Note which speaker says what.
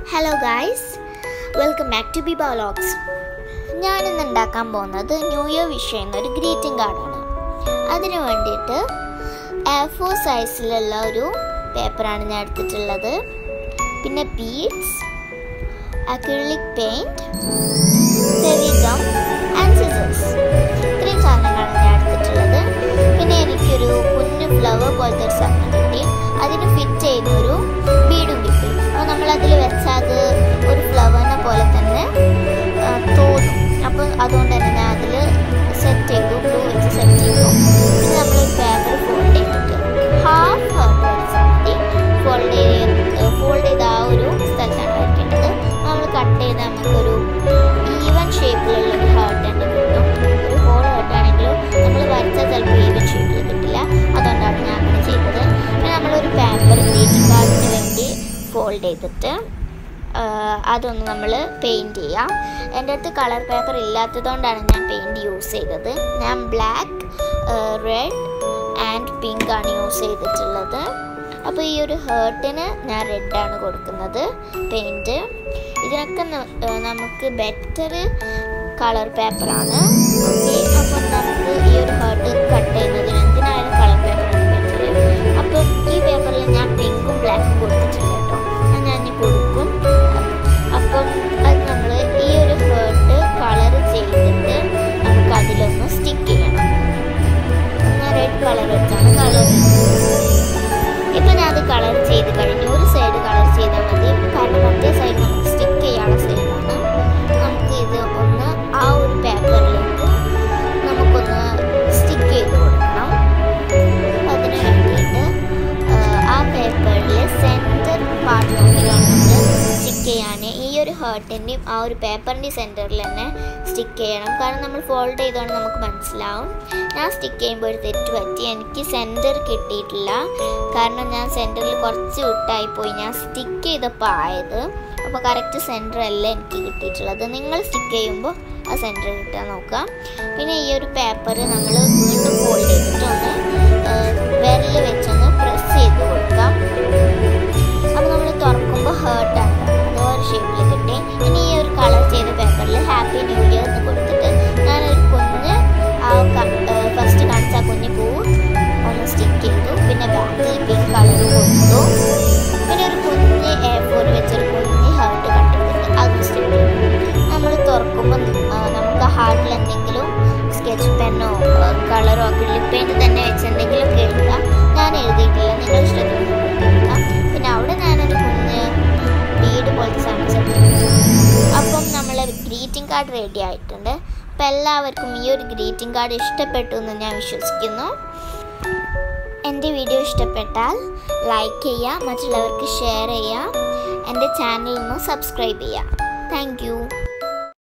Speaker 1: Hello guys welcome back to B blogs ഞാനിന്ന് ഉണ്ടാക്കാൻ പോകുന്നത് ന്യൂ ഇയർ വിഷ് ചെയ്യുന്ന ഒരു ഗ്രീറ്റിംഗ് കാർഡാണ് അതിന് വേണ്ടിയിട്ട് എ ഫോർ സൈസിലുള്ള ഒരു പേപ്പറാണ് ഞാൻ എടുത്തിട്ടുള്ളത് പിന്നെ beads acrylic paint Fevigum and scissors ഇത്രയും സാധനങ്ങളാണ് ഞാൻ എടുത്തിട്ടുള്ളത് പിന്നെ എനിക്കൊരു കുഞ്ഞു ഫ്ലവർ പോലത്തെ ഒരു സാധനം കിട്ടി അതിന് ഫിറ്റ് ചെയ്യുന്ന ഒരു ബീഡും കിട്ടി അപ്പോൾ നമ്മൾ അതിൽ വെച്ചാൽ അത് ഒരു ഫ്ലവറിനെ പോലെ തന്നെ ആ, തോന്നും അപ്പോൾ അതുകൊണ്ട് തന്നെ ഞാൻ അതിൽ സെറ്റ് ചെയ്തു ഗ്ലൂ വെച്ച് സെറ്റ് ചെയ്തു പിന്നെ നമ്മൾ പേപ്പർ ഫോൾഡ് ചെയ്തിട്ട് ഹാഫ് ഹേർട്ട് വെച്ചാൽ മതി ഫോൾഡ് ചെയ്ത് ഫോൾഡ് ചെയ്ത ആ ഒരു സ്ഥലത്താണ് വരയ്ക്കേണ്ടത് നമ്മൾ കട്ട് ചെയ്ത് നമുക്കൊരു ഈവൻ ഷേപ്പിലുള്ള ഒരു ഹേർട്ട് തന്നെ കിട്ടും ഒരു ഹോൾ ഹേർട്ട് ആണെങ്കിലും നമ്മൾ വരച്ചാൽ ചിലപ്പോൾ ഈവൻ ഷേപ്പിൽ കിട്ടില്ല അതുകൊണ്ടാണ് ഞാൻ അങ്ങനെ ചെയ്തത് പിന്നെ നമ്മളൊരു പേപ്പർ ഗ്രീറ്റിംഗ് കാർഡിന് വേണ്ടി ഫോൾഡ് ചെയ്തിട്ട് ആ, അതൊന്ന് നമ്മൾ പെയിൻറ് ചെയ്യാം എൻ്റെ അടുത്ത് കളർ പേപ്പർ ഇല്ലാത്തതുകൊണ്ടാണ് ഞാൻ പെയിൻറ് യൂസ് ചെയ്തത് ഞാൻ ബ്ലാക്ക് റെഡ് ആൻഡ് പിങ്ക് ആണ് യൂസ് ചെയ്തിട്ടുള്ളത് അപ്പോൾ ഈ ഒരു ഹേർട്ടിന് ഞാൻ റെഡാണ് കൊടുക്കുന്നത് പെയിൻറ് ഇതിനൊക്കെ ന- ഏർ നമുക്ക് ബെറ്റർ കളർ പേപ്പറാണ് ഓക്കെ അപ്പോൾ നമുക്ക് ഈ ഒരു ഹേർട്ട് കട്ട് ചെയ്യുന്നതിന് എന്തിനായാലും കളർ പേപ്പറാണ് ബെറ്റർ അപ്പം ഈ പേപ്പറിൽ ഞാൻ പിങ്കും ബ്ലാക്കും കൊടുത്തിട്ടുണ്ട് കേട്ടോ അത് ഞാൻ ഇനി കൊടുക്കും അപ്പം അത് നമ്മൾ ഈ ഒരു ഹേർട്ട് കളർ ചെയ്തിട്ട് നമുക്ക് അതിലൊന്ന് സ്റ്റിക്ക് ചെയ്യണം ഞാൻ റെഡ് കളർ വെച്ചാണ് കളർ ഇപ്പൊ ഞാൻ അത് കളർ ചെയ്ത് കഴിഞ്ഞു ഒരു സൈഡ് കളർ ചെയ്താൽ മതി കാരണം മറ്റേ സൈഡ് നമുക്ക് സ്റ്റിക്ക് ചെയ്യാനുള്ള സൈഡാണ് നമുക്ക് ഇത് ഒന്ന് ആ ഒരു പേപ്പറിലേക്ക് നമുക്കൊന്ന് സ്റ്റിക്ക് ചെയ്ത് കൊടുക്കണം അതിന് വേണ്ടിയിട്ട് ആ, ആ പേപ്പറിൽ സെൻറ്റർ പാർട്ട് നോക്കിയാണ് നമ്മൾ സ്റ്റിക്ക് ചെയ്യാൻ ഈ ഒരു ഹേർട്ടിൻ്റെയും ആ ഒരു പേപ്പറിൻ്റെ സെൻറ്ററിൽ തന്നെ സ്റ്റിക്ക് ചെയ്യണം കാരണം നമ്മൾ ഫോൾഡ് ചെയ്തുകൊണ്ട് നമുക്ക് മനസ്സിലാവും ഞാൻ സ്റ്റിക്ക് ചെയ്യുമ്പോൾ ഒരു തെറ്റ് പറ്റി എനിക്ക് സെൻറ്റർ കിട്ടിയിട്ടില്ല കാരണം ഞാൻ സെൻറ്ററിൽ കുറച്ച് വിട്ടായി പോയി ഞാൻ സ്റ്റിക്ക് ചെയ്തപ്പോൾ ആയത് അപ്പോൾ കറക്റ്റ് സെൻറ്റർ അല്ല എനിക്ക് കിട്ടിയിട്ടുള്ളത് നിങ്ങൾ സ്റ്റിക്ക് ചെയ്യുമ്പോൾ ആ സെൻറ്റർ കിട്ടാൻ നോക്കുക പിന്നെ ഈ ഒരു പേപ്പർ നമ്മൾ വീണ്ടും ഫോൾഡ് ചെയ്തിട്ടൊന്ന് വിരൽ വെച്ചൊന്ന് പ്രസ് ചെയ്ത് കൊടുക്കാം അപ്പോൾ നമ്മൾ തുറക്കുമ്പോൾ ഹേർട്ടാണ് വേറെ ഷേപ്പിൽ കിട്ടി ഇനി ഈ ഒരു കളർ ചെയ്ത പേപ്പറിൽ ഹാപ്പി ന്യൂ ഇയർ എന്ന് കൊടുത്തിട്ട് ഞാനൊരു കുഞ്ഞ് ആ ഫസ്റ്റ് കാണിച്ച ആ കുഞ്ഞ് പൂ ഒന്ന് സ്റ്റിക്ക് ചെയ്തു പിന്നെ ബാക്കിൽ പിങ്ക് കളർ കൊടുത്തു പിന്നെ ഒരു കുഞ്ഞ് എ ഫോർ വെച്ചൊരു കുഞ്ഞ് ഹേർട്ട് കട്ട് ചെയ്തിട്ട് അതും സ്റ്റിക്ക് ചെയ്തു നമ്മൾ തുറക്കുമ്പോൾ നമുക്ക് ഹാർട്ടിൽ എന്തെങ്കിലും സ്കെച്ച് പെന്നോ കളറോ അക്രിലിക് പെയിൻറ് തന്നെ വെച്ച് എന്തെങ്കിലുമൊക്കെ എഴുതാം ഞാൻ എഴുതിയിട്ടില്ല നിങ്ങൾ ഇഷ്ടത്തിന് എഴുതാം പിന്നെ അവിടെ ഞാനൊരു കുഞ്ഞ് വീട് പോലത്തെ സാധനം set ചെയ്തു. അപ്പം നമ്മളെ ഗ്രീറ്റിംഗ് കാർഡ് റെഡി ആയിട്ടുണ്ട് അപ്പം എല്ലാവർക്കും ഈ ഒരു ഗ്രീറ്റിംഗ് കാർഡ് ഇഷ്ടപ്പെട്ടു എന്ന് ഞാൻ വിശ്വസിക്കുന്നു എൻ്റെ വീഡിയോ ഇഷ്ടപ്പെട്ടാൽ ലൈക്ക് ചെയ്യുക മറ്റുള്ളവർക്ക് ഷെയർ ചെയ്യുക എൻ്റെ ചാനൽ ഒന്ന് സബ്സ്ക്രൈബ് ചെയ്യുക താങ്ക് യു